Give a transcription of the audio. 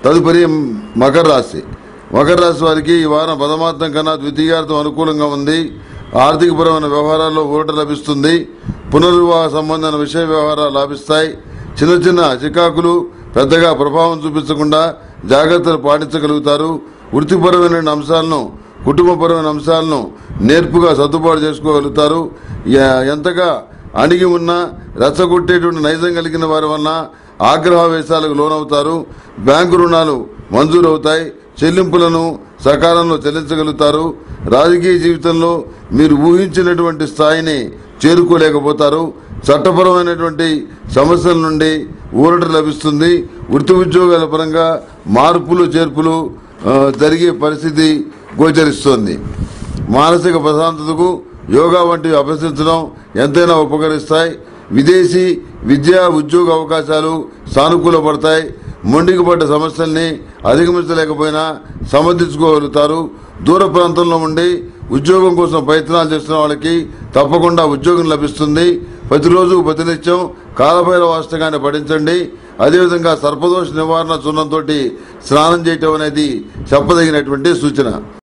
తదుపరి మకర రాశి మకర రాశి వారికి ఈ వారం పదమార్థం కన్నా ద్వితీయార్థం అనుకూలంగా ఉంది ఆర్థికపరమైన వ్యవహారాల్లో ఊరట లభిస్తుంది పునర్వివాహ సంబంధమైన విషయ వ్యవహారాలు లాభిస్తాయి చిన్న చిన్న చికాకులు పెద్దగా ప్రభావం చూపించకుండా జాగ్రత్తలు పాటించగలుగుతారు వృత్తిపరమైన అంశాలను కుటుంబపరమైన అంశాలను నేర్పుగా సర్దుబాటు చేసుకోగలుగుతారు ఎ- ఎంతగా అణిగి ఉన్నా రెచ్చగొట్టేటువంటి నైజం కలిగిన వారి వలన ఆగ్రహావేశాలకు లోనవుతారు బ్యాంకు రుణాలు మంజూరవుతాయి చెల్లింపులను సకాలంలో చెల్లించగలుగుతారు రాజకీయ జీవితంలో మీరు ఊహించినటువంటి స్థాయిని చేరుకోలేకపోతారు చట్టపరమైనటువంటి సమస్యల నుండి ఊరట లభిస్తుంది వృత్తి ఉద్యోగాల పరంగా మార్పులు చేర్పులు ఆ, జరిగే పరిస్థితి గోచరిస్తోంది మానసిక ప్రశాంతతకు యోగా వంటివి అభ్యసించడం ఎంతైనా ఉపకరిస్తాయి విదేశీ విద్యా ఉద్యోగ అవకాశాలు సానుకూలపడతాయి మొండికి పడ్డ సమస్యల్ని అధిగమించలేకపోయినా సమర్థించుకోగలుగుతారు దూర ప్రాంతంలో ఉండి ఉద్యోగం కోసం ప్రయత్నాలు చేస్తున్న వాళ్ళకి తప్పకుండా ఉద్యోగం లభిస్తుంది ప్రతిరోజు ప్రతినిత్యం కాలభైరవ అష్టకాన్ని పఠించండి అదేవిధంగా సర్పదోష నివారణ చూర్ణంతో స్నానం చేయటం అనేది చెప్పదగినటువంటి సూచన